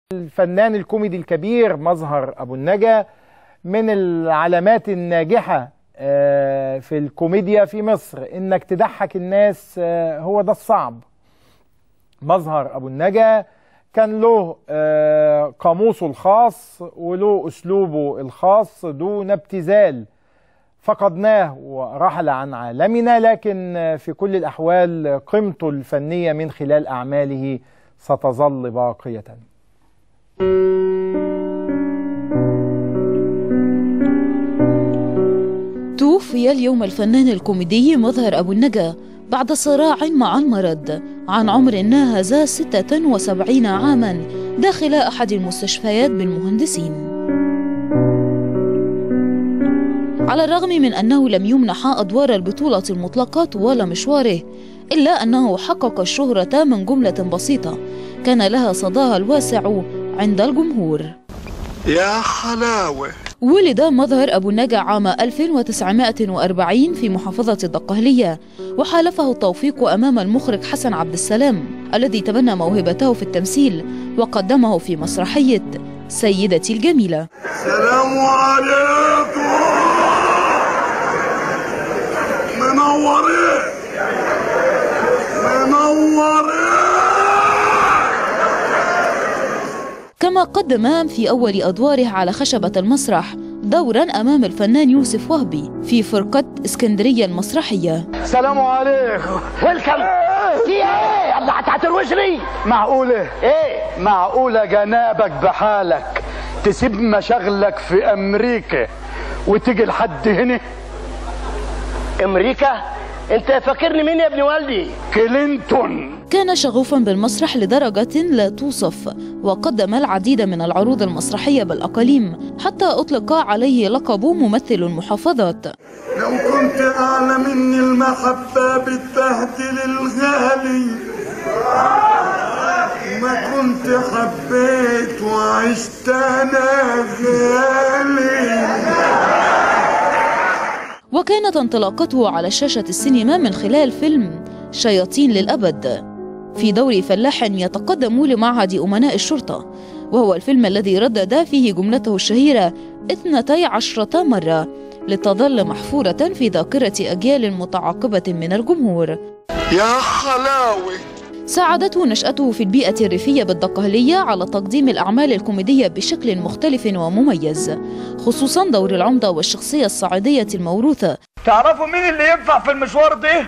الفنان الكوميدي الكبير مظهر أبو النجا من العلامات الناجحة آه، في الكوميديا في مصر إنك تضحك الناس آه، هو ده الصعب مظهر أبو النجا كان له آه، قاموسه الخاص وله أسلوبه الخاص دون ابتذال فقدناه ورحل عن عالمنا لكن في كل الأحوال قيمته الفنية من خلال أعماله ستظل باقية توفي اليوم الفنان الكوميدي مظهر أبو النجا بعد صراع مع المرض عن عمر ناهز 76 عاما داخل أحد المستشفيات بالمهندسين على الرغم من أنه لم يمنح أدوار البطولة المطلقة طوال مشواره إلا أنه حقق الشهرة من جملة بسيطة كان لها صداها الواسع عند الجمهور يا حلاوة ولد مظهر أبو النجا عام 1940 في محافظة الدقهلية وحالفه التوفيق أمام المخرج حسن عبد السلام الذي تبنى موهبته في التمثيل وقدمه في مسرحية سيدتي الجميلة سلام عليكم منورين منورين كما قدم في أول أدواره على خشبة المسرح دورا أمام الفنان يوسف وهبي في فرقة اسكندرية المسرحية السلام عليكم ويلكم في ايه الله هتروش لي معقولة ايه معقولة جنابك بحالك تسيب مشاغلك في أمريكا وتيجي لحد هنا امريكا انت فاكرني مين يا ابن والدي كلينتون كان شغوفا بالمسرح لدرجة لا توصف وقدم العديد من العروض المسرحية بالأقاليم حتى أطلق عليه لقب ممثل المحافظات لو كنت أعلى مني المحبة بتبهدل الغالي ما كنت حبيت وعشت أنا غالي وكانت انطلاقته على شاشة السينما من خلال فيلم شياطين للأبد في دور فلاح يتقدم لمعهد أمناء الشرطة وهو الفيلم الذي ردد فيه جملته الشهيرة اثنتي عشرة مرة لتظل محفورة في ذاكرة أجيال متعاقبة من الجمهور يا حلاوة ساعدته نشأته في البيئة الريفية بالدقهلية على تقديم الأعمال الكوميدية بشكل مختلف ومميز خصوصا دور العمدة والشخصية الصعيدية الموروثة تعرفوا مين اللي ينفع في المشوار ده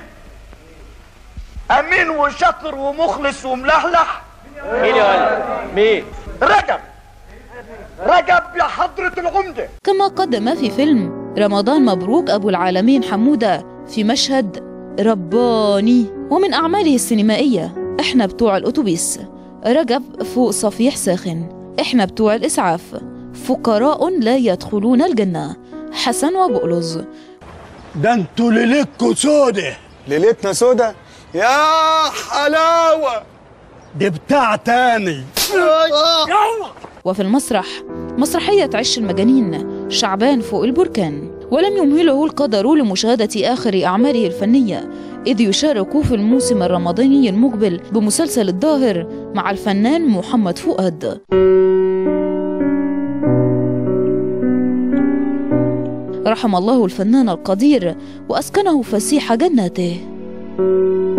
امين وشاطر ومخلص وملحلح مين يا ولد مين رجب رجب يا حضرة العمدة كما قدم في فيلم رمضان مبروك أبو العالمين حمودة في مشهد رباني ومن أعماله السينمائية إحنا بتوع الأتوبيس رجب فوق صفيح ساخن إحنا بتوع الإسعاف فقراء لا يدخلون الجنة حسن وبقلظ ده انتوا ليلتكوا سودة ليلتنا سودا يا حلاوة دي بتاع تاني وفي المسرح مسرحية عش المجانين شعبان فوق البركان ولم يمهله القدر لمشاهدة آخر أعماله الفنية إذ يشارك في الموسم الرمضاني المقبل بمسلسل الظاهر مع الفنان محمد فؤاد رحم الله الفنان القدير وأسكنه فسيح جناته